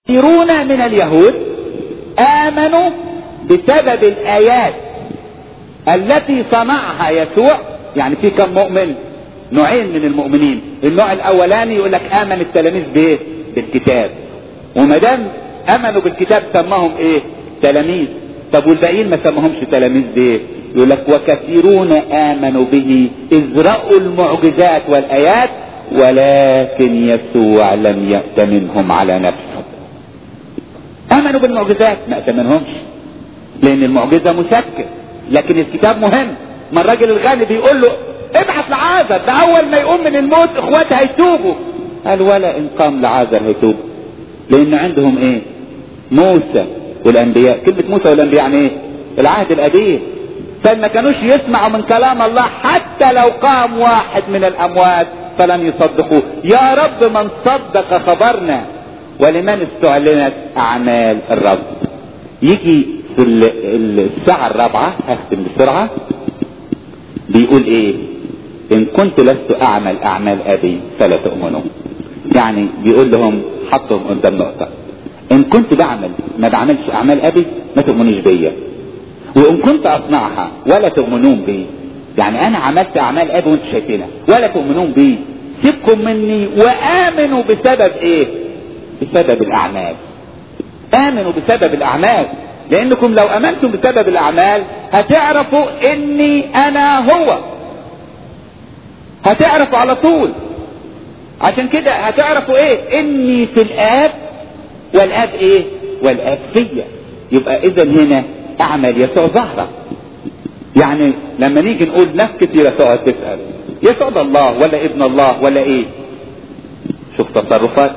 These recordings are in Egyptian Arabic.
كثيرون من اليهود امنوا بسبب الايات التي صنعها يسوع يعني في كم مؤمن نوعين من المؤمنين النوع الاولاني يقول لك امن التلاميذ بايه بالكتاب وما دام امنوا بالكتاب سماهم ايه تلاميذ طب والباقيين ما سماهمش تلاميذ بايه يقول لك وكثيرون امنوا به اذ راوا المعجزات والايات ولكن يسوع لم يأتمنهم على نفسه امنوا بالمعجزات ما اتمنهمش لان المعجزة مسكر لكن الكتاب مهم ما الراجل الغني بيقول له ابعت لعازر ده اول ما يقوم من الموت اخواته هيتوبوا قال ولا ان قام لعازر هيتوب لان عندهم ايه موسى والانبياء كلمة موسى والانبياء يعني ايه العهد القديم فما كانوش يسمعوا من كلام الله حتى لو قام واحد من الاموات فلم يصدقوه يا رب من صدق خبرنا ولمن استعلنت اعمال الرب يجي في الساعة الرابعة هختم بسرعة بيقول ايه ان كنت لست اعمل اعمال ابي فلا تؤمنوا يعني بيقول لهم حطهم قدام نقطة ان كنت بعمل ما بعملش اعمال ابي ما تؤمنوش بيا وان كنت اصنعها ولا تؤمنون بي يعني انا عملت اعمال ابي وانتم شايفينها ولا تؤمنون بي سيبكم مني وامنوا بسبب ايه بسبب الاعمال امنوا بسبب الاعمال لانكم لو امنتم بسبب الاعمال هتعرفوا اني انا هو هتعرفوا على طول عشان كده هتعرفوا ايه اني في الاب والاب ايه والاب فيا يبقى اذا هنا اعمل يسوع ظهرك يعني لما نيجي نقول ناس كثيرة تقعد تسأل يسوع ده الله ولا ابن الله ولا ايه شوف تصرفات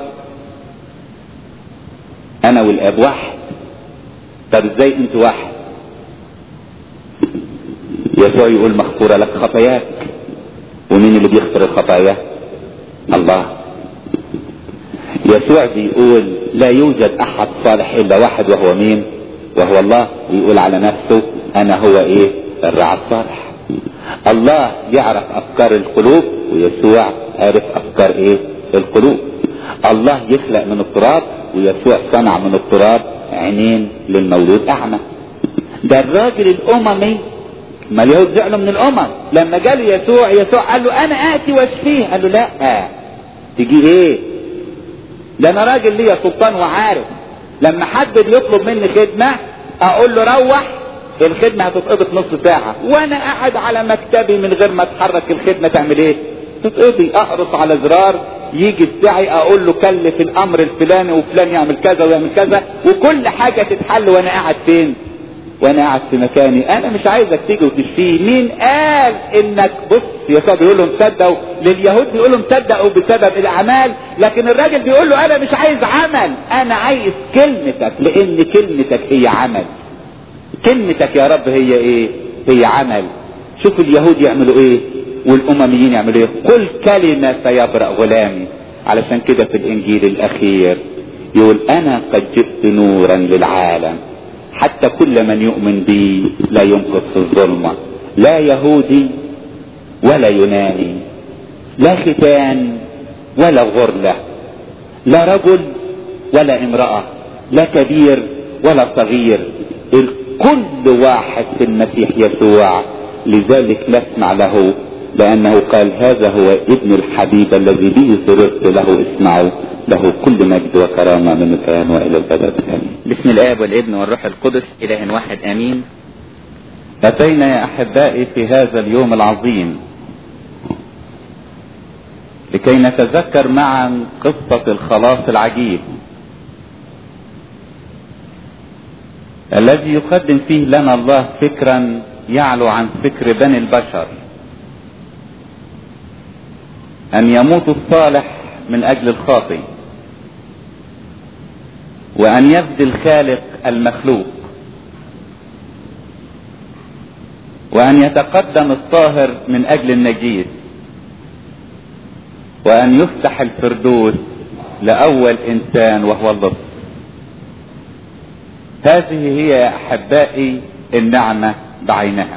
انا والاب واحد طب ازاي انت واحد يسوع يقول مغفورة لك خطاياك ومين اللي بيغفر الخطايا الله يسوع بيقول لا يوجد احد صالح الا واحد وهو مين وهو الله ويقول على نفسه انا هو ايه الرعى الصالح الله يعرف افكار القلوب ويسوع عرف افكار ايه القلوب الله يخلق من التراب ويسوع صنع من التراب عينين للمولود اعمى ده الراجل الاممي ما اليهود زعلوا من الامم لما جاله يسوع يسوع قال له انا اتي واشفيه قال له لا تجي ايه ده انا راجل ليا سلطان وعارف لما حد بيطلب مني خدمة اقول له روح الخدمة هتتقضي في نص ساعة وانا قاعد على مكتبي من غير ما اتحرك الخدمة تعمل ايه تتقضي اقرص على زرار يجي الساعي اقول له كلف الامر الفلاني وفلان يعمل كذا ويعمل كذا وكل حاجة تتحل وانا قاعد فين وانا قاعد في مكاني انا مش عايزك تيجي وتشفيه مين قال انك بص يسوع بيقول لهم صدقوا لليهود بيقول لهم صدقوا بسبب الاعمال لكن الراجل بيقول له انا مش عايز عمل انا عايز كلمتك لان كلمتك هي عمل كلمتك يا رب هي ايه هي عمل شوف اليهود يعملوا ايه والامميين يعملوا ايه قل كلمة فيبرأ غلامي علشان كده في الانجيل الاخير يقول انا قد جئت نورا للعالم حتى كل من يؤمن بي لا يمكث في الظلمة لا يهودي ولا يوناني لا ختان ولا غرلة لا رجل ولا امرأة لا كبير ولا صغير الكل واحد في المسيح يسوع لذلك نسمع له لأنه قال هذا هو ابن الحبيب الذي به سررت له اسمعوا له كل مجد وكرامة من الآن وإلى الأبد آمين بسم الآب والابن والروح القدس إله واحد آمين أتينا يا أحبائي في هذا اليوم العظيم لكي نتذكر معا قصة الخلاص العجيب الذي يقدم فيه لنا الله فكرا يعلو عن فكر بني البشر أن يموت الصالح من أجل الخاطئ وأن يفدي الخالق المخلوق وأن يتقدم الطاهر من أجل النجيس وأن يفتح الفردوس لأول إنسان وهو اللص هذه هي يا أحبائي النعمة بعينها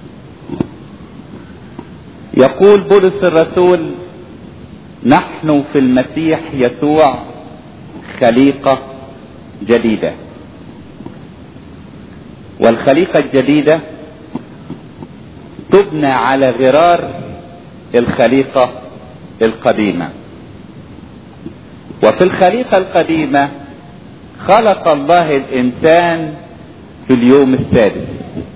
يقول بولس الرسول نحن في المسيح يسوع خليقة جديدة والخليقة الجديدة تبنى على غرار الخليقة القديمة وفي الخليقة القديمة خلق الله الإنسان في اليوم السادس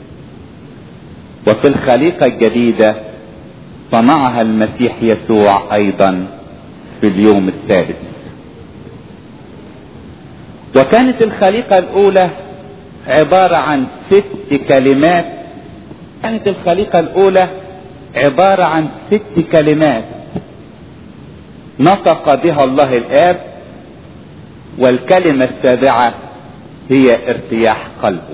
وفي الخليقة الجديدة صنعها المسيح يسوع أيضا في اليوم السادس وكانت الخليقة الأولى عبارة عن ست كلمات كانت الخليقة الأولى عبارة عن ست كلمات نطق بها الله الآب والكلمة السابعة هي ارتياح قلبه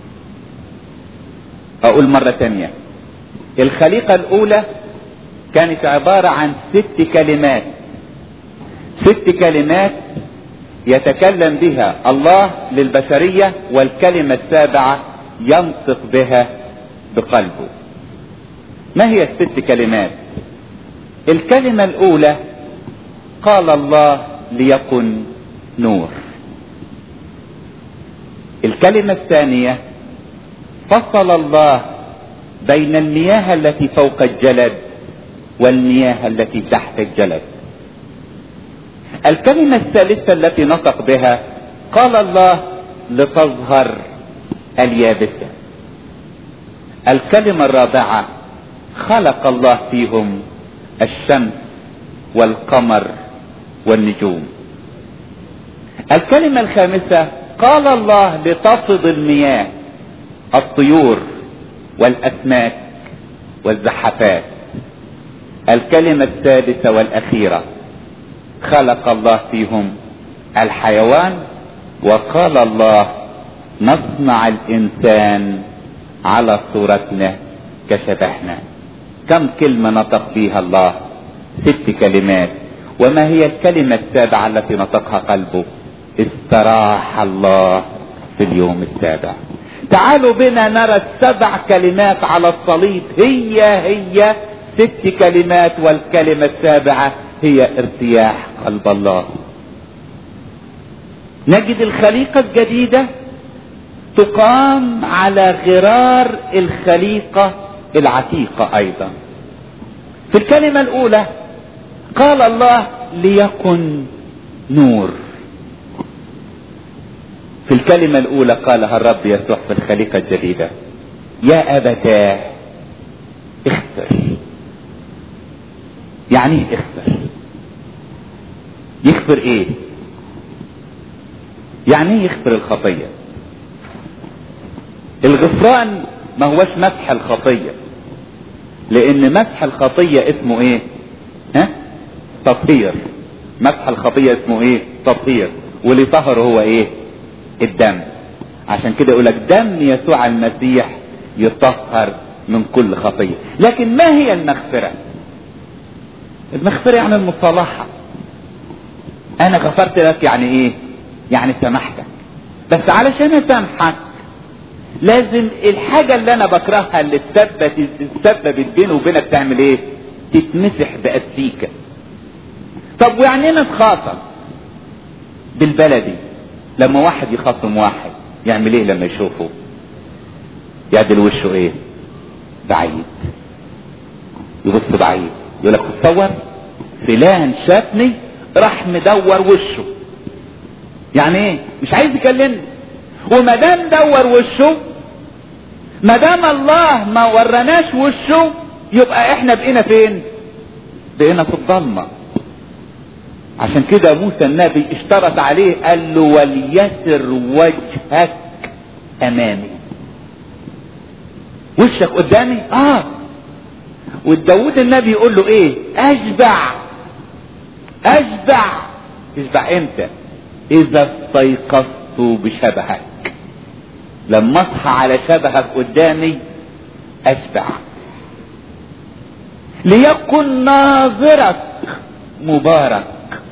أقول مرة تانية الخليقة الأولى كانت عبارة عن ست كلمات ست كلمات يتكلم بها الله للبشرية والكلمة السابعة ينطق بها بقلبه ما هي الست كلمات الكلمة الأولى قال الله ليكن نور الكلمة الثانية فصل الله بين المياه التي فوق الجلد والمياه التي تحت الجلد الكلمة الثالثة التي نطق بها قال الله لتظهر اليابسة الكلمة الرابعة خلق الله فيهم الشمس والقمر والنجوم الكلمة الخامسة قال الله لتصد المياه الطيور والأسماك والزحفات الكلمة السادسة والأخيرة خلق الله فيهم الحيوان وقال الله نصنع الإنسان على صورتنا كشبهنا كم كلمة نطق بها الله ست كلمات وما هي الكلمة السابعة التي نطقها قلبه استراح الله في اليوم السابع تعالوا بنا نرى السبع كلمات على الصليب هي هي ست كلمات والكلمة السابعة هي ارتياح قلب الله نجد الخليقة الجديدة تقام على غرار الخليقة العتيقة ايضا في الكلمة الاولى قال الله ليكن نور في الكلمة الاولى قالها الرب يسوع في الخليقة الجديدة يا ابتاه اغفر يعني ايه اغفر يغفر ايه يعني ايه يغفر الخطية الغفران ما هوش مسح الخطية لان مسح الخطية اسمه ايه ها تطهير مسح الخطية اسمه ايه تطهير واللي طهر هو ايه الدم عشان كده يقولك دم يسوع المسيح يطهر من كل خطية لكن ما هي المغفرة المغفرة يعني المصالحة انا غفرت لك يعني ايه يعني سامحتك بس علشان اسامحك لازم الحاجة اللي انا بكرهها اللي تثبت تثبت بيني وبينك تعمل ايه تتمسح بأسيكة طب ويعني ايه نتخاصم بالبلدي لما واحد يخاصم واحد يعمل ايه لما يشوفه يعدل وشه ايه بعيد يبص بعيد يقول لك تصور فلان شافني راح مدور وشه يعني ايه مش عايز يكلمني وما دام دور وشه ما دام الله ما وراناش وشه يبقى احنا بقينا فين بقينا في الضلمه عشان كده موسى النبي اشترط عليه قال له وليسر وجهك امامي وشك قدامي اه وداود النبي يقول له ايه اشبع اشبع تشبع امتى اذا استيقظت بشبهك لما اصحى على شبهك قدامي اشبع ليكن ناظرك مبارك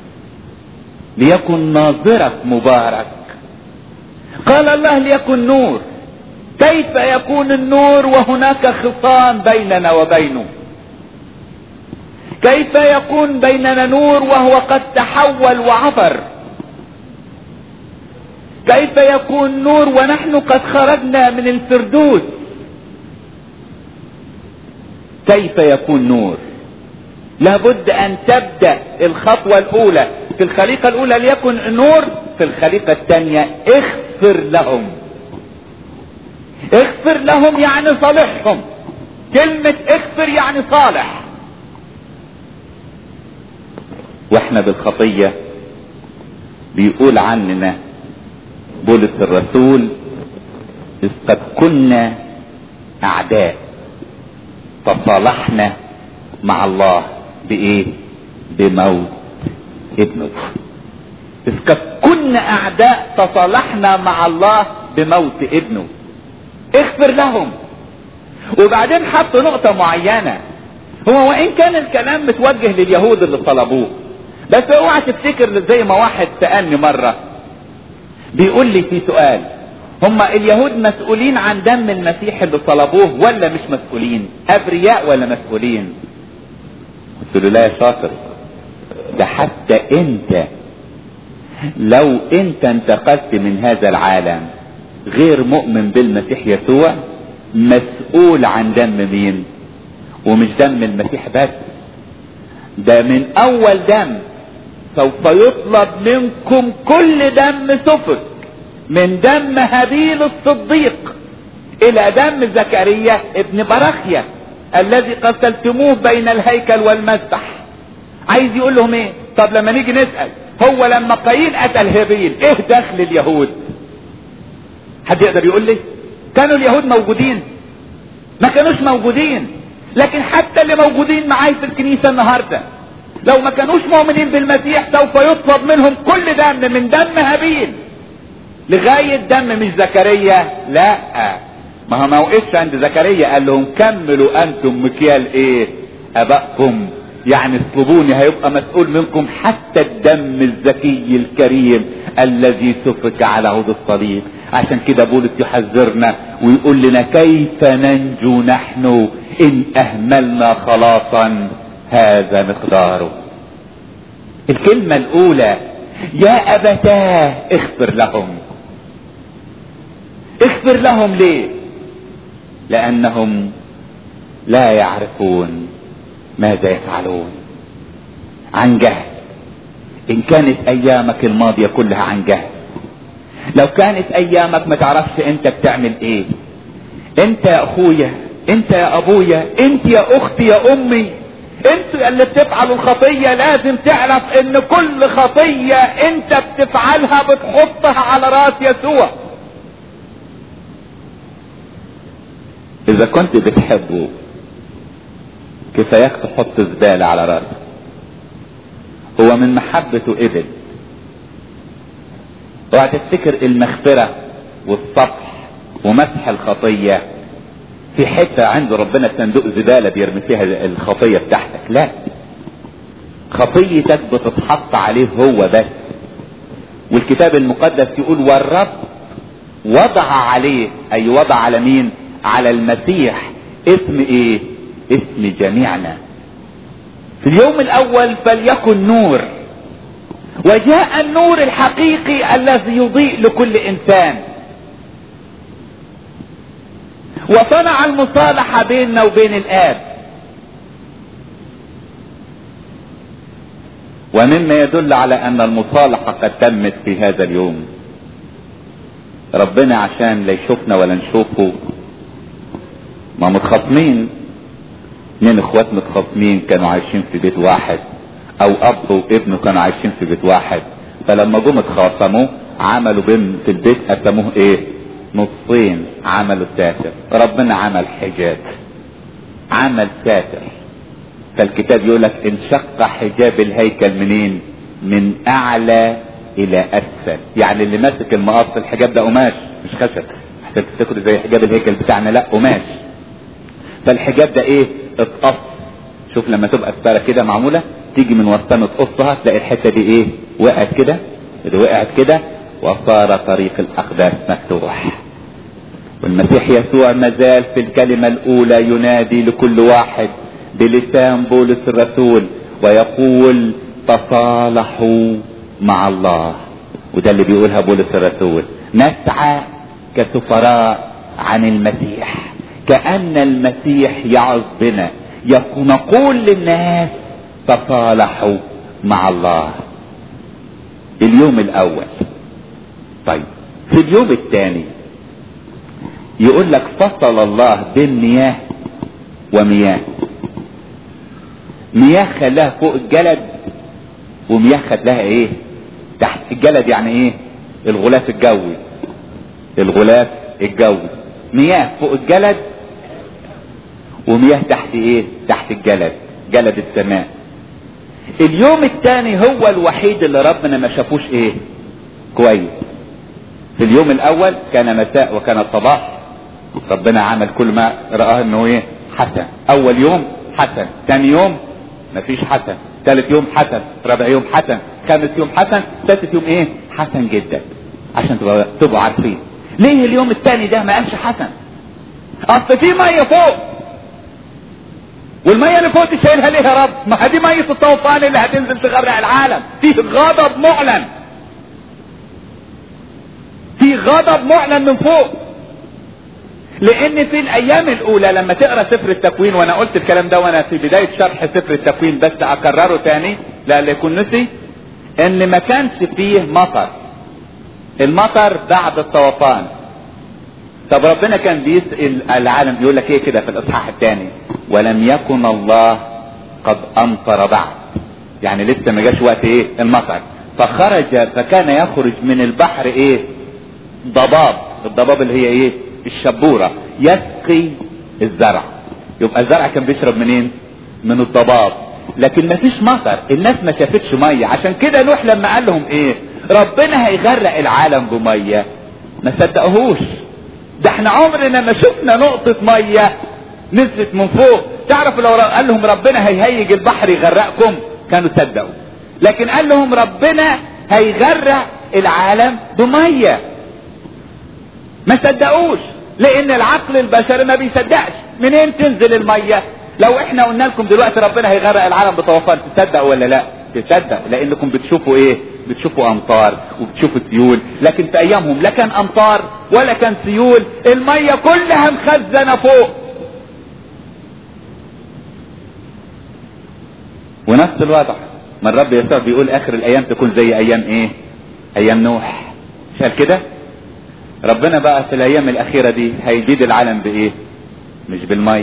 ليكن ناظرك مبارك قال الله ليكن نور كيف يكون النور وهناك خصام بيننا وبينه كيف يكون بيننا نور وهو قد تحول وعبر كيف يكون نور ونحن قد خرجنا من الفردوس كيف يكون نور لابد ان تبدا الخطوه الاولى في الخليقه الاولى ليكن نور في الخليقه الثانيه اغفر لهم اغفر لهم يعني صالحهم كلمه اغفر يعني صالح واحنا بالخطيه بيقول عننا بولس الرسول إذ قد كنا أعداء تصالحنا مع الله بإيه؟ بموت ابنه إذ قد كنا أعداء تصالحنا مع الله بموت ابنه اغفر لهم وبعدين حط نقطة معينة هو وإن كان الكلام متوجه لليهود اللي طلبوه بس اوعى تفتكر زي ما واحد سألني مرة بيقول لي في سؤال هم اليهود مسؤولين عن دم المسيح اللي طلبوه ولا مش مسؤولين ابرياء ولا مسؤولين قلت له لا يا شاطر ده حتى انت لو انت انتقلت من هذا العالم غير مؤمن بالمسيح يسوع مسؤول عن دم مين ومش دم المسيح بس ده من اول دم سوف يطلب منكم كل دم سفك من دم هابيل الصديق الى دم زكريا ابن برخيا الذي قتلتموه بين الهيكل والمذبح عايز يقول لهم ايه طب لما نيجي نسأل هو لما قايين قتل هابيل ايه دخل اليهود حد يقدر يقول لي كانوا اليهود موجودين ما كانوش موجودين لكن حتى اللي موجودين معاي في الكنيسة النهاردة لو ما كانوش مؤمنين بالمسيح سوف يطلب منهم كل دم من دم هابيل لغاية دم مش زكريا لا ما هو ما وقفش عند زكريا قال لهم كملوا انتم مكيال ايه ابائكم يعني اطلبوني هيبقى مسؤول منكم حتى الدم الزكي الكريم الذي سفك على عود الصليب عشان كده بولس يحذرنا ويقول لنا كيف ننجو نحن ان اهملنا خلاصا هذا مقداره الكلمة الاولى يا ابتاه اغفر لهم اغفر لهم ليه لانهم لا يعرفون ماذا يفعلون عن جهل ان كانت ايامك الماضية كلها عن جهل لو كانت ايامك ما تعرفش انت بتعمل ايه انت يا اخويا انت يا ابويا انت يا اختي يا امي انتوا اللي بتفعلوا الخطية لازم تعرف ان كل خطية انت بتفعلها بتحطها على راس يسوع اذا كنت بتحبه كفاياك تحط زبالة على راسه هو من محبته قبل اوعى تفتكر المغفرة والصفح ومسح الخطية في حتة عند ربنا صندوق زبالة بيرمي فيها الخطية بتاعتك لا خطيتك بتتحط عليه هو بس والكتاب المقدس يقول والرب وضع عليه اي وضع على مين على المسيح اسم ايه اسم جميعنا في اليوم الاول فليكن نور وجاء النور الحقيقي الذي يضيء لكل انسان وصنع المصالحة بيننا وبين الآب ومما يدل على أن المصالحة قد تمت في هذا اليوم ربنا عشان لا يشوفنا ولا نشوفه ما متخاصمين اتنين اخوات متخاصمين كانوا عايشين في بيت واحد او اب وابنه كانوا عايشين في بيت واحد فلما جم اتخاصموا عملوا بين في البيت قسموه ايه نصين عملوا ساتر ربنا عمل حجاب عمل ساتر فالكتاب يقول لك انشق حجاب الهيكل منين من اعلى الى اسفل يعني اللي ماسك المقص الحجاب ده قماش مش خشب عشان تفتكروا زي حجاب الهيكل بتاعنا لا قماش فالحجاب ده ايه اتقص شوف لما تبقى ستاره كده معموله تيجي من وسطها تقصها تلاقي الحته دي ايه وقعت كده اللي وقعت كده وصار طريق الاقداس مفتوح والمسيح يسوع مازال في الكلمه الاولى ينادي لكل واحد بلسان بولس الرسول ويقول تصالحوا مع الله وده اللي بيقولها بولس الرسول نسعى كسفراء عن المسيح كأن المسيح يعظ بنا نقول للناس تصالحوا مع الله اليوم الاول طيب في اليوم الثاني يقول لك فصل الله بين مياه ومياه مياه خلاها فوق الجلد ومياه خلاها ايه تحت الجلد يعني ايه الغلاف الجوي الغلاف الجوي مياه فوق الجلد ومياه تحت ايه تحت الجلد جلد السماء اليوم الثاني هو الوحيد اللي ربنا ما شافوش ايه كويس في اليوم الاول كان مساء وكان صباح ربنا عمل كل ما رآه انه ايه حسن اول يوم حسن ثاني يوم مفيش حسن ثالث يوم حسن رابع يوم حسن خامس يوم حسن سادس يوم ايه حسن جدا عشان تبقى تبقوا عارفين ليه اليوم الثاني ده ما قالش حسن اصل في ميه فوق والميه اللي فوق دي شايلها ليه يا رب ما دي ميه الطوفان اللي هتنزل تغرق العالم فيه غضب معلن في غضب معلن من فوق لان في الايام الاولى لما تقرا سفر التكوين وانا قلت الكلام ده وانا في بدايه شرح سفر التكوين بس اكرره تاني لألا يكون نسي ان ما كانش فيه مطر المطر بعد الطوفان طب ربنا كان بيسأل العالم بيقول لك ايه كده في الاصحاح الثاني ولم يكن الله قد امطر بعد يعني لسه ما جاش وقت ايه المطر فخرج فكان يخرج من البحر ايه ضباب الضباب اللي هي ايه الشبورة يسقي الزرع يبقى الزرع كان بيشرب منين من الضباب لكن ما فيش مطر الناس ما شافتش ميه عشان كده نوح لما قال لهم ايه ربنا هيغرق العالم بميه ما صدقوهوش ده احنا عمرنا ما شفنا نقطة مية نزلت من فوق تعرفوا لو قال لهم ربنا هيهيج البحر يغرقكم كانوا صدقوا لكن قال لهم ربنا هيغرق العالم بميه ما صدقوش لان العقل البشري ما بيصدقش منين تنزل الميه لو احنا قلنا لكم دلوقتي ربنا هيغرق العالم بطوفان تصدقوا ولا لا تصدقوا لانكم بتشوفوا ايه بتشوفوا امطار وبتشوفوا سيول لكن في ايامهم لا كان امطار ولا كان سيول الميه كلها مخزنه فوق ونفس الوضع ما الرب يسوع بيقول اخر الايام تكون زي ايام ايه ايام نوح شايف كده ربنا بقى في الايام الاخيرة دي هيجيد العالم بايه مش بالمي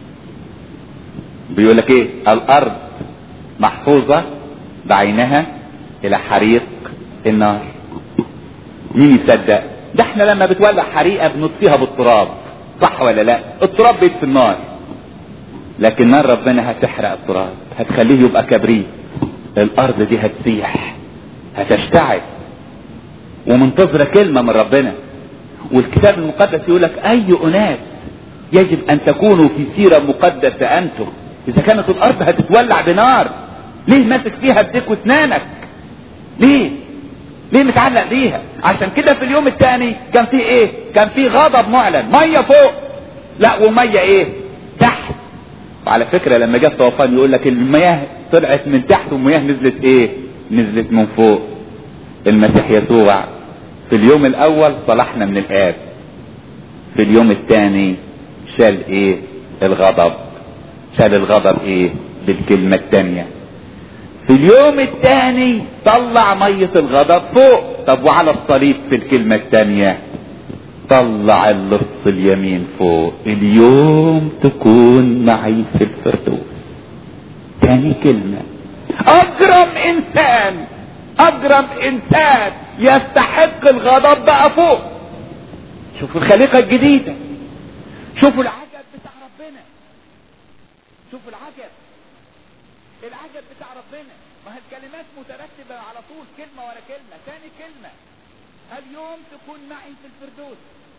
بيقول لك ايه الارض محفوظة بعينها الى حريق النار مين يصدق ده احنا لما بتولع حريقة بنطفيها بالتراب صح ولا لا التراب بيطفي النار لكن نار ربنا هتحرق التراب هتخليه يبقى كبريت الارض دي هتسيح هتشتعل ومنتظرة كلمة من ربنا والكتاب المقدس يقول لك اي اناس يجب ان تكونوا في سيرة مقدسة انتم اذا كانت الارض هتتولع بنار ليه ماسك فيها بديك واسنانك ليه ليه متعلق بيها عشان كده في اليوم الثاني كان في ايه كان في غضب معلن ميه فوق لا وميه ايه تحت وعلى فكره لما جه الطوفان يقول لك المياه طلعت من تحت والمياه نزلت ايه نزلت من فوق المسيح يسوع في اليوم الاول صلحنا من الاب في اليوم الثاني شال ايه الغضب شال الغضب ايه بالكلمة الثانية في اليوم الثاني طلع مية الغضب فوق طب وعلى الصليب في الكلمة الثانية طلع اللص اليمين فوق اليوم تكون معي في الفردوس تاني كلمة اجرم انسان اجرم انسان يستحق الغضب بقى فوق شوفوا الخليقة الجديدة شوفوا العجب بتاع ربنا شوفوا العجب العجب بتاع ربنا ما هي الكلمات مترتبة على طول كلمة ورا كلمة ثاني كلمة اليوم تكون معي في الفردوس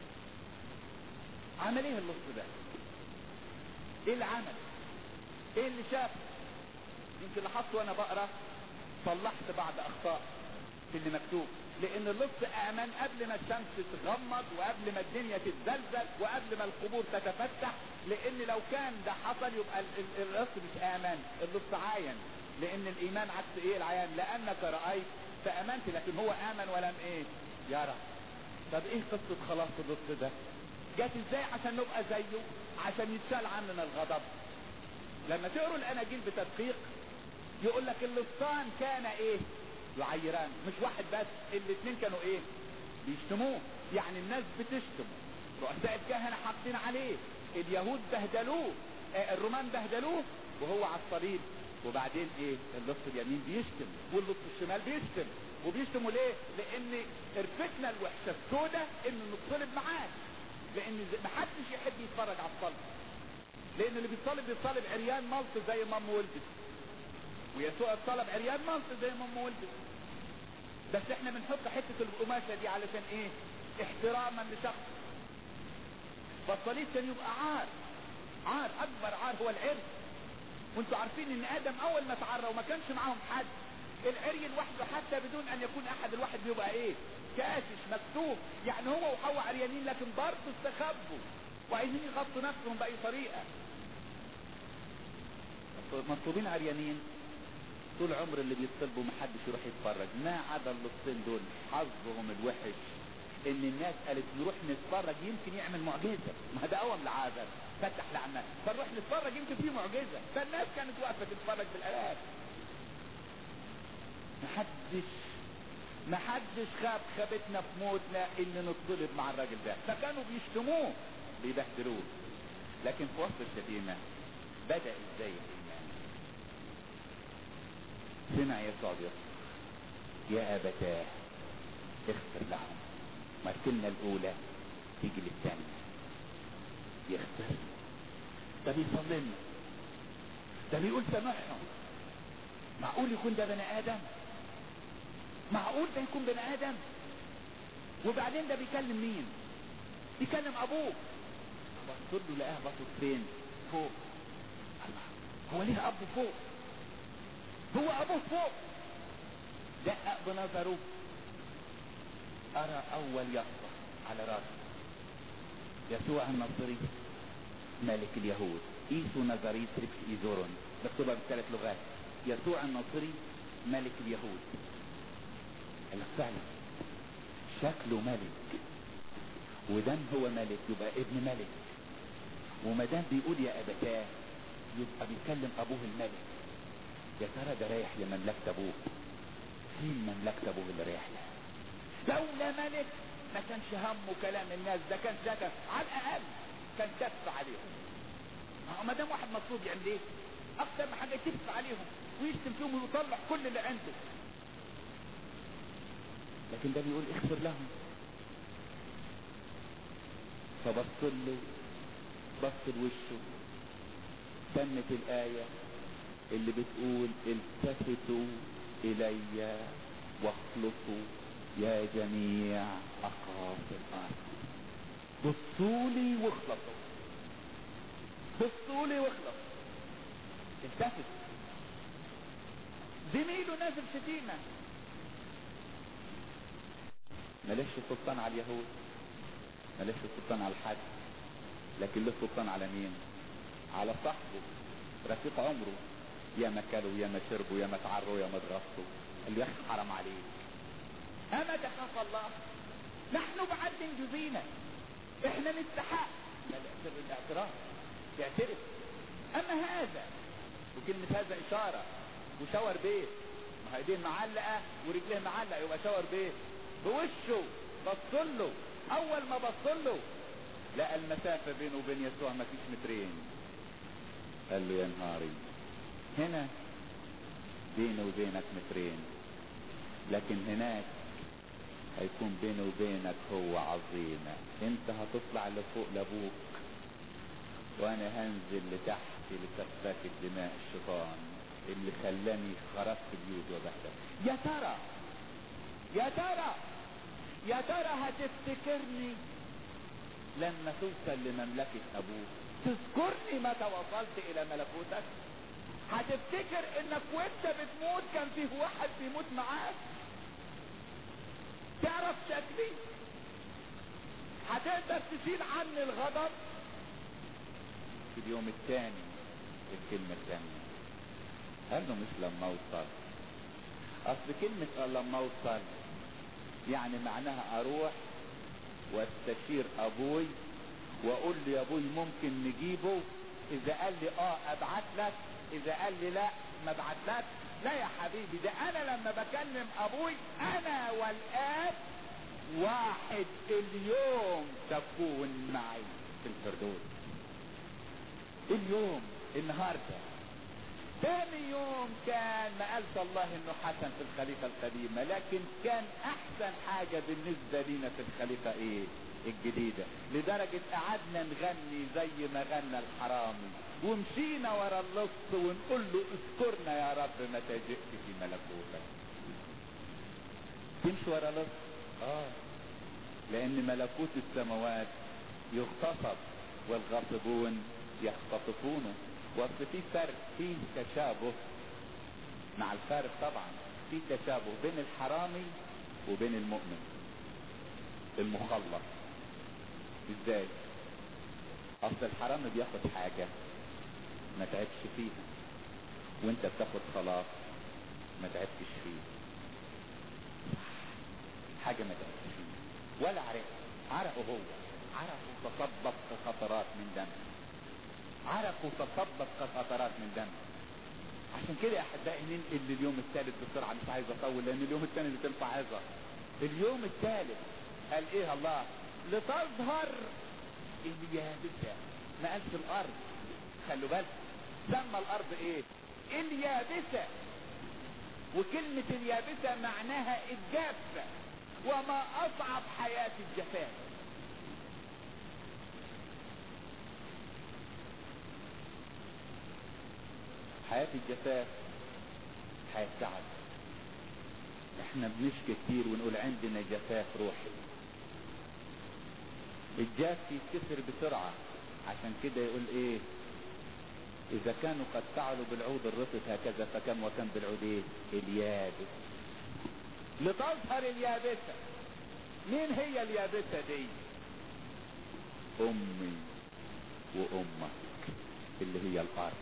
عمل ايه اللص ده ايه اللي عمل ايه اللي شاف يمكن لاحظت وانا بقرا صلحت بعض اخطاء في اللي مكتوب لان اللص امن قبل ما الشمس تتغمض وقبل ما الدنيا تتزلزل وقبل ما القبور تتفتح لان لو كان ده حصل يبقى ال- ال- اللص مش امن اللص عاين لان الايمان عكس ايه العيان لانك رايت فامنت لكن هو امن ولم ايه يرى طب ايه قصة خلاص اللص ده جت ازاي عشان نبقى زيه عشان يتشال عننا الغضب لما تقروا الاناجيل بتدقيق يقول لك اللصان كان ايه يعيران مش واحد بس الاثنين كانوا ايه بيشتموه يعني الناس بتشتمه رؤساء الكهنة حاطين عليه اليهود بهدلوه آه الرومان بهدلوه وهو على الصليب وبعدين ايه اللص اليمين بيشتم واللص الشمال بيشتم وبيشتموا ليه لان رفتنا الوحشة السوداء ان نتصلب معاه لان محدش يحب يتفرج على الصلب لان اللي بيتصلب بيتصلب عريان ملط زي ما امه ولدت ويسوع اتصلب عريان ملط زي ما امه ولدت بس احنا بنحط حتة القماشة دي علشان ايه احتراما لشخص فالصليب كان يبقى عار عار اكبر عار هو العرس وانتوا عارفين ان ادم اول ما اتعرى وما كانش معاهم حد العري لوحده حتى بدون ان يكون احد الواحد بيبقى ايه كاشش مكتوب يعني هو وحواء عريانين لكن برضه استخبوا وعايزين يغطوا نفسهم باي طريقه مطلوبين عريانين طول عمر اللي بيتصلبوا محدش يروح يتفرج ما عدا اللصين دول حظهم الوحش ان الناس قالت نروح نتفرج يمكن يعمل معجزه ما ده قوم العذاب فتح لعنا فنروح نتفرج يمكن فيه معجزه فالناس كانت واقفه تتفرج بالالاف محدش محدش خاب خابتنا في موتنا ان نطلب مع الراجل ده فكانوا بيشتموه بيبهدلوه لكن في وسط الشتيمه بدا ازاي الايمان سمع يسوع بيصرخ يا ابتاه اغفر لهم ما الكلمة الأولى تيجي للثانية يغفر ده بيصلي لنا ده بيقول سامحهم معقول يكون ده بني آدم معقول ده يكون بني آدم وبعدين ده بيكلم مين بيكلم أبوه بص له لقاه باصص فين فوق الله هو ليه أب فوق هو أبوه فوق دقق بنظره أرى أول يسطة على راسه يسوع الناصري ملك اليهود إيسو نظري تريكس إيزورون مكتوبة بثلاث لغات يسوع الناصري ملك اليهود قال فعلا شكله ملك ودام هو ملك يبقى ابن ملك وما دام بيقول يا أبتاه يبقى بيكلم أبوه الملك يا ترى ده رايح لمملكة أبوه فين مملكة أبوه اللي رايح لها دولة ملك ما كانش همه كلام الناس ده كان سكت على الاقل كان كف عليهم ما دام واحد مطلوب يعمل ايه اكتر من حاجه يكف عليهم ويشتم فيهم ويطلع كل اللي عنده لكن ده بيقول اغفر لهم فبص له بص لوشه تمت الايه اللي بتقول التفتوا الي واخلصوا يا جميع اقراص الارض بصوا لي واخلصوا بصوا لي واخلصوا التفت زميله نازل شتيمة مليش سلطان على اليهود مليش سلطان على الحد لكن له سلطان على مين على صاحبه رفيق عمره يا ما كلوا يا ما شربوا يا ما تعروا يا ما اتغصوا اللي يا اخي حرام عليك اما تخاف الله نحن بعد جزينا احنا نستحق لا سر الاعتراف يعترف اما هذا وكلمة هذا اشارة وشاور بيه ما ايديه معلقة ورجليه معلقة يبقى شاور بيه بوشه بصله اول ما بصله لقى المسافة بينه وبين يسوع ما فيش مترين قال له يا نهاري هنا بيني وبينك مترين لكن هناك هيكون بيني وبينك هو عظيمة انت هتطلع لفوق لابوك وانا هنزل لتحت لسفاك الدماء الشيطان اللي خلاني خرجت بيوت وبهدل يا ترى يا ترى يا ترى هتفتكرني لما توصل لمملكة ابوك تذكرني متى وصلت الى ملكوتك هتفتكر انك وانت بتموت كان فيه واحد بيموت معاك تعرف شكلي هتقدر تشيل عني الغضب في اليوم الثاني الكلمة الثانية قال له مش لما اوصل اصل كلمة لما اوصل يعني معناها اروح واستشير ابوي واقول له يا ابوي ممكن نجيبه اذا قال لي اه ابعت لك اذا قال لي لا ما ابعت لك لا يا حبيبي ده انا لما بكلم ابوي انا والاب واحد اليوم تكون معي في الفردوس اليوم النهارده ثاني يوم كان ما قالش الله انه حسن في الخليقه القديمه لكن كان احسن حاجه بالنسبه لنا في الخليقه ايه الجديدة لدرجة قعدنا نغني زي ما غنى الحرامي ومشينا ورا اللص ونقول له اذكرنا يا رب متى جئت في ملكوتك تمشي ورا لص اه لان ملكوت السماوات يغتصب والغاصبون يختطفونه واصل في فرق في تشابه مع الفارق طبعا في تشابه بين الحرامي وبين المؤمن المخلص ازاي اصل الحرامي بياخد حاجة ما تعبش فيها وانت بتاخد خلاص ما تعبتش فيه حاجة ما تعبتش فيها ولا عرق عرقه هو عرقه تصبب كقطرات من دم عرقه تصبب كقطرات من دم عشان كده يا احبائي ننقل لليوم الثالث بسرعه مش عايز اطول لان اليوم الثاني اللي تنفع عظه اليوم الثالث قال ايه الله لتظهر اليابسه ما قالش الارض خلوا بالك سمى الارض ايه اليابسه وكلمة اليابسة معناها الجافة وما اصعب حياة الجفاف حياة الجفاف حياة تعب احنا بنشكي كتير ونقول عندنا جفاف روحي الجاف يتكسر بسرعة عشان كده يقول ايه اذا كانوا قد فعلوا بالعود الرطب هكذا فكم وكم بالعود ايه اليابس لتظهر اليابسة مين هي اليابسة دي امي وامك اللي هي الارض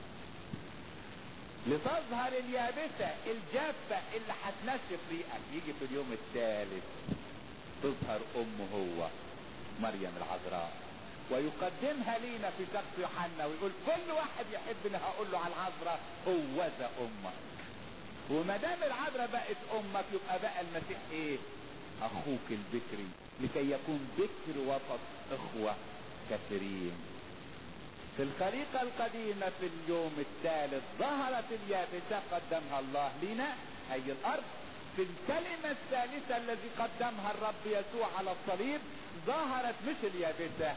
لتظهر اليابسة الجافة اللي هتنشف ريقك يجي في اليوم الثالث تظهر امه هو مريم العذراء ويقدمها لينا في شخص يوحنا ويقول كل واحد يحبني هقول له على العذراء هوذا امك وما دام العذراء بقت امك يبقى بقى المسيح ايه اخوك البكري لكي يكون بكر وسط اخوة كثيرين في الخليقة القديمة في اليوم الثالث ظهرت اليابسة قدمها الله لنا أي الأرض في الكلمة الثالثة الذي قدمها الرب يسوع على الصليب ظهرت مش اليابسة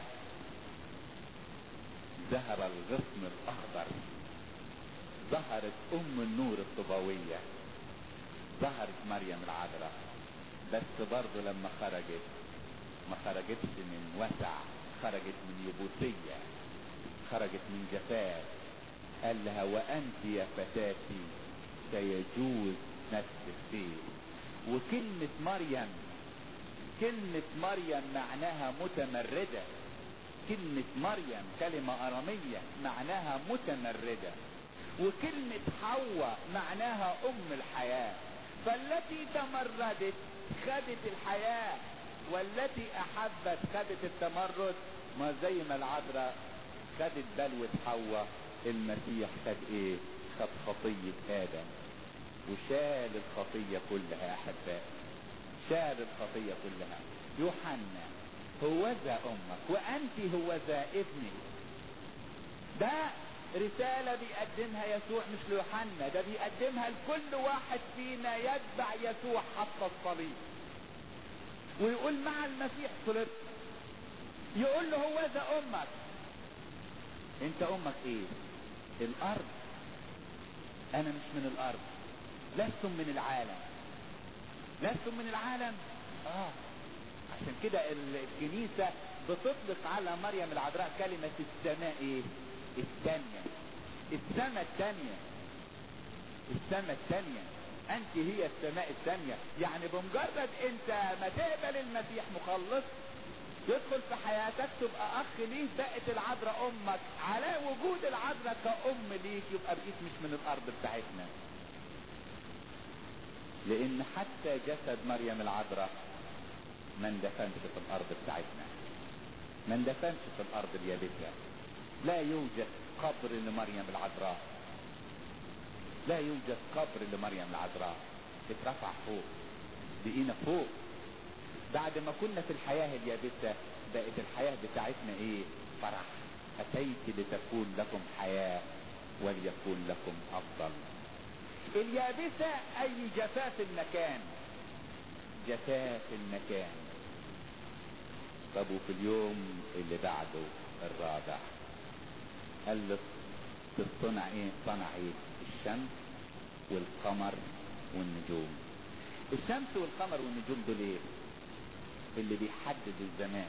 ظهر الغصن الأخضر ظهرت أم النور الطبوية ظهرت مريم العذراء بس برضه لما خرجت ما خرجتش من وسع خرجت من يبوسية خرجت من جفاف قال لها وانت يا فتاتي سيجوز نفسك فيه وكلمة مريم كلمة مريم معناها متمردة كلمة مريم كلمة ارامية معناها متمردة وكلمة حواء معناها ام الحياة فالتي تمردت خدت الحياة والتي احبت خدت التمرد ما زي ما العذراء خدت بلوة حواء المسيح خد ايه خد خطية ادم وشال الخطية كلها يا احبائي شال الخطية كلها يوحنا هوذا امك وانت هوذا ابني ده رسالة بيقدمها يسوع مش ليوحنا ده بيقدمها لكل واحد فينا يتبع يسوع حتى الصليب ويقول مع المسيح صلبت يقول له هوذا امك انت امك ايه الارض انا مش من الارض لستم من العالم لستم من العالم اه عشان كده الكنيسة بتطلق على مريم العذراء كلمة السماء ايه الثانية السماء الثانية السماء الثانية انت هي السماء الثانية يعني بمجرد انت ما تقبل المسيح مخلص يدخل في حياتك تبقى اخ ليه بقت العذراء امك على وجود العذراء كأم ليك يبقى بقيت مش من الارض بتاعتنا لان حتى جسد مريم العذراء ما اندفنش في الارض بتاعتنا ما اندفنش في الارض اليابسة لا يوجد قبر لمريم العذراء لا يوجد قبر لمريم العذراء اترفع فوق بقينا فوق بعد ما كنا في الحياة اليابسة بقت الحياة بتاعتنا ايه فرح اتيت لتكون لكم حياة وليكون لكم افضل اليابسة اي جفاف المكان جفاف المكان طب وفي اليوم اللي بعده الرابع قال له تصنع ايه صنع ايه الشمس والقمر والنجوم الشمس والقمر والنجوم دول ايه اللي بيحدد الزمان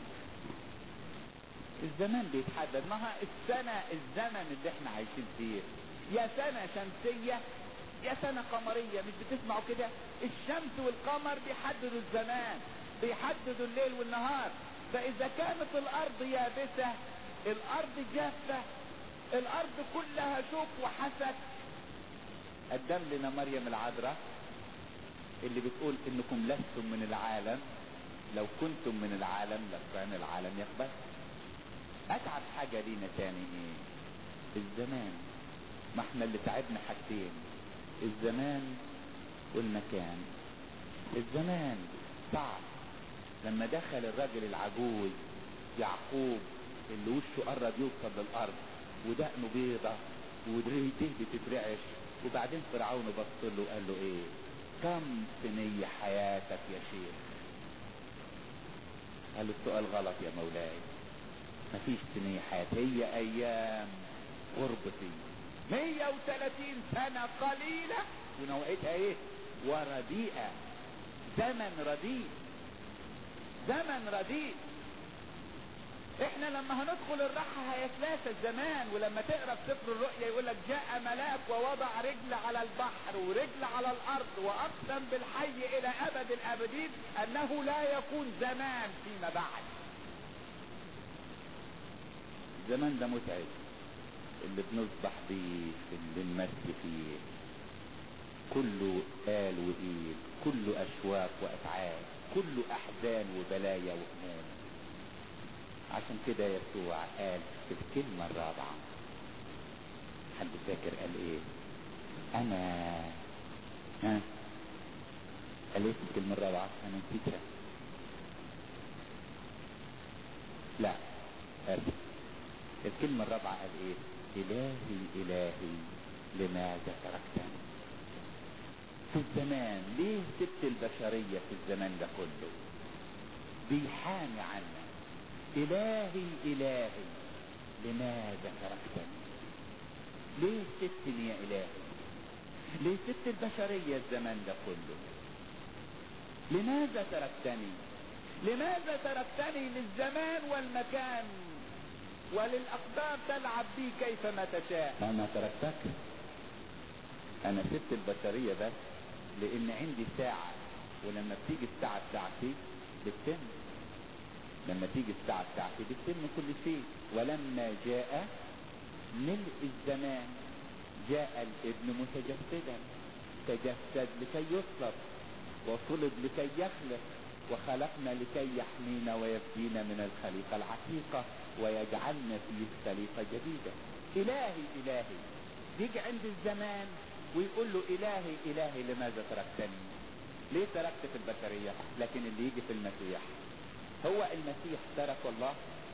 الزمان بيتحدد ما هو السنة الزمن اللي احنا عايشين فيه يا سنة شمسية يا سنة قمرية مش بتسمعوا كده الشمس والقمر بيحددوا الزمان بيحددوا الليل والنهار فاذا كانت الارض يابسة الارض جافة الارض كلها شوك وحسد قدم لنا مريم العذراء اللي بتقول انكم لستم من العالم لو كنتم من العالم لكان العالم يقبل اتعب حاجة لينا تاني ايه الزمان ما احنا اللي تعبنا حاجتين الزمان والمكان الزمان صعب لما دخل الراجل العجوز يعقوب اللي وشه قرب يوصل للارض ودقنه بيضة وريته بتترعش وبعدين فرعون بص له وقال له ايه كم سنية حياتك يا شيخ قال له السؤال غلط يا مولاي مفيش سنية حياة هي ايام غربتي 130 سنة قليلة ونوعيتها ايه ورديئة زمن رديء زمن رديء احنا لما هندخل الراحة هيتلاشى الزمان ولما تقرا في سفر الرؤيا يقول لك جاء ملاك ووضع رجل على البحر ورجل على الارض واقسم بالحي الى ابد الابدين انه لا يكون زمان فيما بعد الزمان ده متعب اللي بنصبح بيه اللي بنمشي فيه كله آل وإيد كله أشواق وأتعاب كله أحزان وبلايا وهموم عشان كده يسوع قال في الكلمة الرابعة حد فاكر قال ايه انا ها قال ايه في الكلمة الرابعة انا نسيتها لا اسف الكلمة الرابعة قال ايه الهي الهي لماذا تركتني في الزمان ليه سبت البشرية في الزمان ده كله بيحامي عنا الهي الهي لماذا تركتني ليه سبتني يا الهي ليه سبت البشرية الزمان ده كله لماذا تركتني لماذا تركتني للزمان والمكان وللأقدار تلعب بي كيفما تشاء أنا تركتك أنا سبت البشرية بس لأن عندي ساعة ولما بتيجي الساعة بتاعتي بتتم لما تيجي الساعة بتاعتي بتتم كل شيء ولما جاء ملء الزمان جاء الابن متجسدا تجسد لكي يصلب وصلب لكي يخلق وخلقنا لكي يحمينا ويفدينا من الخليقة العتيقة ويجعلنا فيه خليقة جديدة إلهي إلهي يجي عند الزمان ويقول له إلهي إلهي لماذا تركتني ليه تركت في البشرية لكن اللي يجي في المسيح هو المسيح ترك الله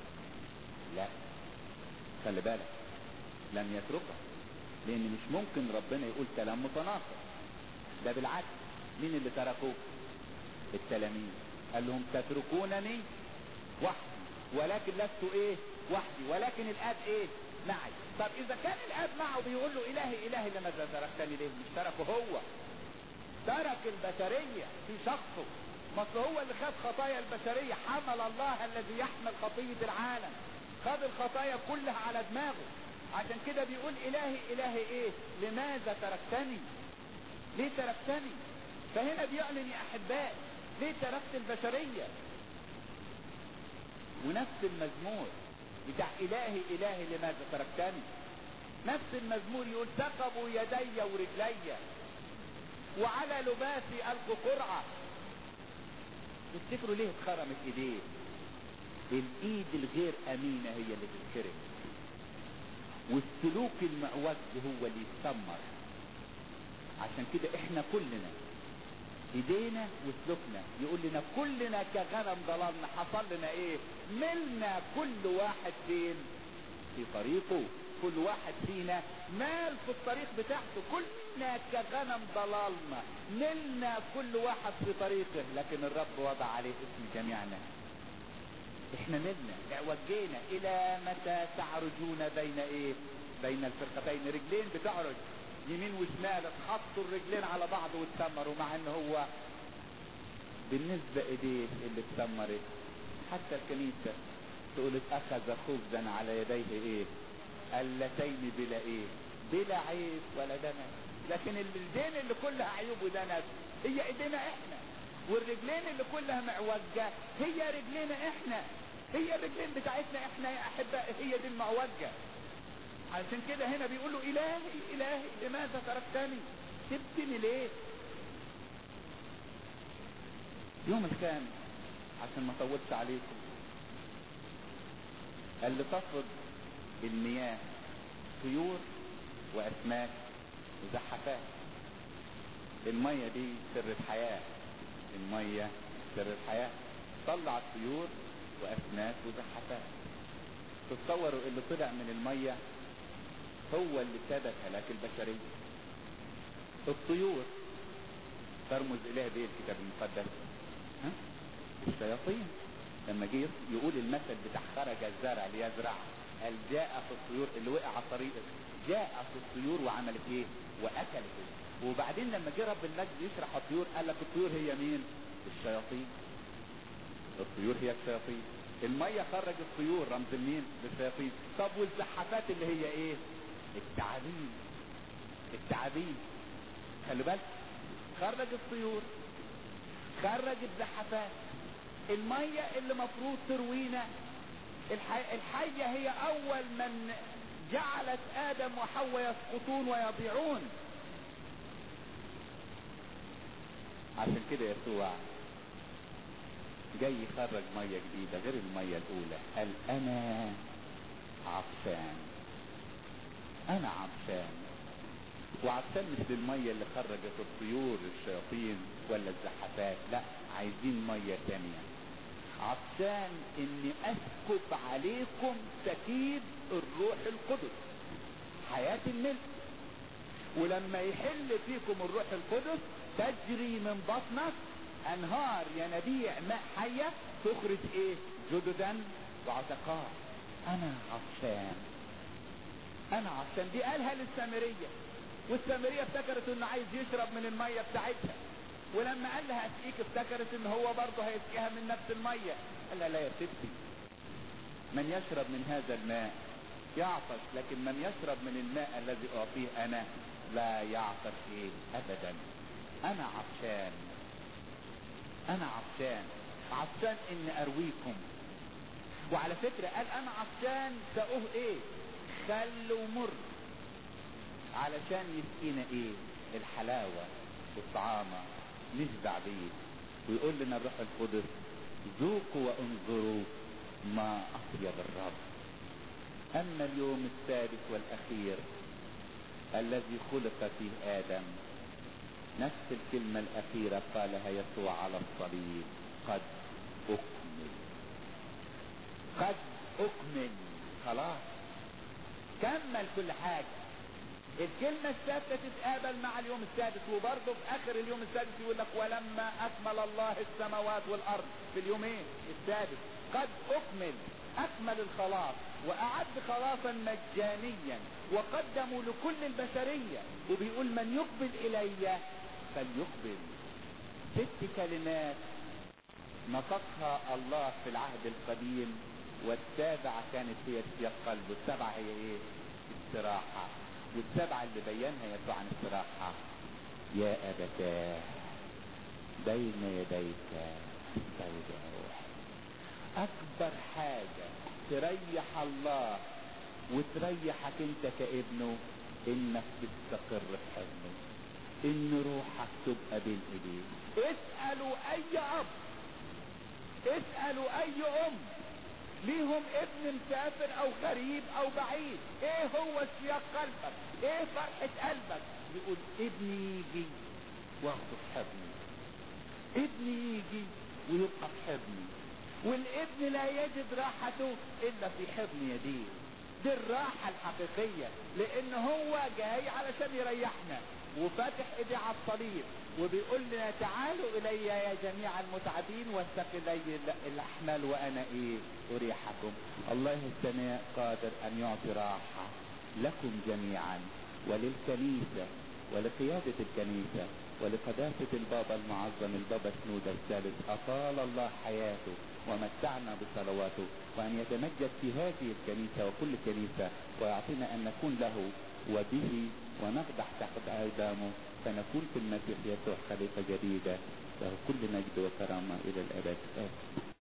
لا خلي بالك لم يتركه لان مش ممكن ربنا يقول كلام متناقض ده بالعكس مين اللي تركوه التلاميذ قال لهم تتركونني وحدي ولكن لست ايه وحدي ولكن الاب ايه معي طب اذا كان الاب معه بيقول له الهي الهي لماذا تركتني ليه مش تركه هو ترك البشرية في شخصه مصر هو اللي خد خطايا البشرية حمل الله الذي يحمل خطية العالم خد الخطايا كلها على دماغه عشان كده بيقول الهي الهي ايه لماذا تركتني ليه تركتني فهنا بيعلن يا احبائي ليه تركت البشرية ونفس المزمور بتاع الهي الهي لماذا تركتني نفس المزمور يقول ثقبوا يدي ورجلي وعلى لباسي القوا قرعة تفتكروا ليه اتخرمت ايديه الايد الغير امينة هي اللي تتخرم والسلوك المعوج هو اللي يتسمر عشان كده احنا كلنا ايدينا وسلوكنا يقول لنا كلنا كغنم ضللنا حصل لنا ايه ملنا كل واحد فين في طريقه كل واحد فينا مال في الطريق بتاعته كلنا كغنم ضلالنا ملنا كل واحد في طريقه لكن الرب وضع عليه اسم جميعنا احنا ملنا اعوجينا الى متى تعرجون بين ايه بين الفرقتين رجلين بتعرج يمين وشمال اتحطوا الرجلين على بعض واتسمروا مع ان هو بالنسبة ايديه اللي اتسمرت حتى الكنيسة تقول اخذ خبزا على يديه ايه اللتين بلا ايه بلا عيب ولا دنس لكن اليدين اللي كلها عيوب ودنس هي ايدينا احنا والرجلين اللي كلها معوجة هي رجلينا احنا هي الرجلين بتاعتنا احنا يا احباء هي دي المعوجة علشان كده هنا بيقول له الهي الهي لماذا تركتني سبتني ليه يوم الخامس عشان ما اطولش عليكم قال لي تفرض المياه طيور واسماك وزحفات المية دي سر الحياة المية سر الحياة طلع طيور واسماك وزحفات تتصوروا اللي طلع من المية هو اللي سبب هلاك البشرية الطيور ترمز اليها بايه الكتاب المقدس ها الشياطين لما جه يقول المثل بتاع خرج الزرع ليزرع قال جاءت الطيور اللي وقع على الطريق جاءت الطيور وعملت ايه واكلت وبعدين لما جه رب المجد يشرح الطيور قال لك الطيور هي مين الشياطين الطيور هي الشياطين المية خرج الطيور رمز مين للشياطين طب والزحافات اللي هي ايه التعابين التعابين خلي بالك خرج الطيور خرج الزحافات المية اللي مفروض تروينا الحي... الحية هي اول من جعلت ادم وحواء يسقطون ويضيعون عشان كده يسوع جاي يخرج مية جديدة غير المية الاولى قال انا عطشان انا عطشان وعطشان مش للمية اللي خرجت الطيور الشياطين ولا الزحفات لا عايزين مية تانية عطشان اني اسكب عليكم سكيب الروح القدس حياة الملك ولما يحل فيكم الروح القدس تجري من بطنك انهار ينابيع ماء حية تخرج ايه جددا وعتقاء انا عطشان انا عطشان دي قالها للسامرية والسامرية افتكرت انه عايز يشرب من المية بتاعتها ولما قال لها اسقيك افتكرت ان هو برضه هيسقيها من نفس المية قال لها لا يا ستي من يشرب من هذا الماء يعطش لكن من يشرب من الماء الذي اعطيه انا لا يعطش ايه ابدا انا عطشان انا عطشان عطشان اني ارويكم وعلى فكرة قال انا عطشان سأوه ايه خل ومر علشان يسقينا ايه الحلاوة والطعامة نشبع بيه ويقول لنا الروح القدس ذوقوا وانظروا ما اطيب الرب اما اليوم السادس والاخير الذي خلق فيه ادم نفس الكلمة الاخيرة قالها يسوع على الصليب قد اكمل قد اكمل خلاص كمل كل حاجة الكلمة الثابتة تتقابل مع اليوم السادس وبرضه في اخر اليوم السادس يقول لك ولما اكمل الله السماوات والارض في اليومين السادس قد اكمل اكمل الخلاص واعد خلاصا مجانيا وقدموا لكل البشرية وبيقول من يقبل الي فليقبل ست كلمات نطقها الله في العهد القديم والسابعة كانت هي سياق قلبه السبعة هي ايه استراحة والسبعة اللي بينها يسوع عن استراحة يا أبتاه بين يديك استودع روحي أكبر حاجة تريح الله وتريحك أنت كابنه إنك تستقر في حضنه ان روحك تبقى بين ايديه اسألوا اي اب اسألوا اي ام ليهم ابن مسافر او غريب او بعيد ايه هو اشتياق قلبك ايه فرحة قلبك يقول ابني يجي واخده في حضني ابني يجي ويبقى في حضني والابن لا يجد راحته الا في حضن يديه دي الراحة الحقيقية لان هو جاي علشان يريحنا وفاتح ايديه على الصليب وبيقول لنا تعالوا الي يا جميع المتعبين واستقلي الاحمال وانا ايه اريحكم الله السماء قادر ان يعطي راحة لكم جميعا وللكنيسة ولقيادة الكنيسة ولقداسة البابا المعظم البابا سنودة الثالث أطال الله حياته ومتعنا بصلواته وأن يتمجد في هذه الكنيسة وكل كنيسة ويعطينا أن نكون له وبه ونخضع تحت أقدامه فنكون في المسيح يسوع خليقة جديدة له كل مجد وكرامة إلى الأبد آمين